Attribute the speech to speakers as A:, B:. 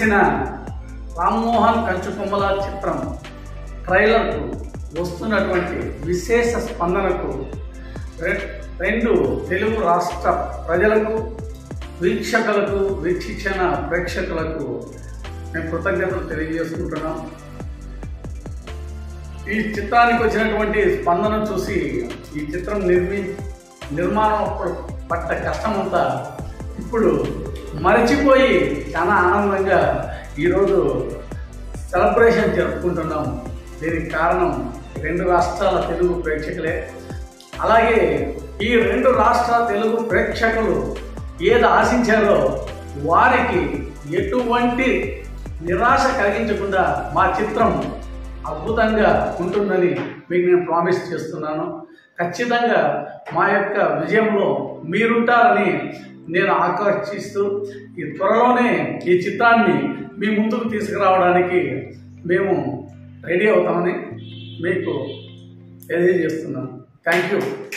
A: తీసిన రామ్మోహన్ కంచుకొమ్మల చిత్రం ట్రైలర్కు వస్తున్నటువంటి విశేష స్పందనకు రె- రెండు తెలుగు రాష్ట్ర ప్రజలకు వీక్షకులకు వీక్షించిన ప్రేక్షకులకు మేము కృతజ్ఞతలు తెలియజేసుకుంటున్నాం ఈ చిత్రానికి వచ్చినటువంటి స్పందన చూసి ఈ చిత్రం నిర్మి నిర్మాణం అప్పుడు పట్ట కష్టమంతా ఇప్పుడు మరచిపోయి చాలా ఆనందంగా ఈరోజు సెలబ్రేషన్ జరుపుకుంటున్నాం దీనికి కారణం రెండు రాష్ట్రాల తెలుగు ప్రేక్షకులే అలాగే ఈ రెండు రాష్ట్రాల తెలుగు ప్రేక్షకులు ఏది ఆశించారో వారికి ఎటువంటి నిరాశ కలిగించకుండా మా చిత్రం అద్భుతంగా ఉంటుందని మీకు నేను ప్రామిస్ చేస్తున్నాను ఖచ్చితంగా మా యొక్క విజయంలో మీరుంటారని నేను ఆకర్షిస్తూ ఈ త్వరలోనే ఈ చిత్రాన్ని మీ ముందుకు తీసుకురావడానికి మేము రెడీ అవుతామని మీకు తెలియజేస్తున్నాను థ్యాంక్ యూ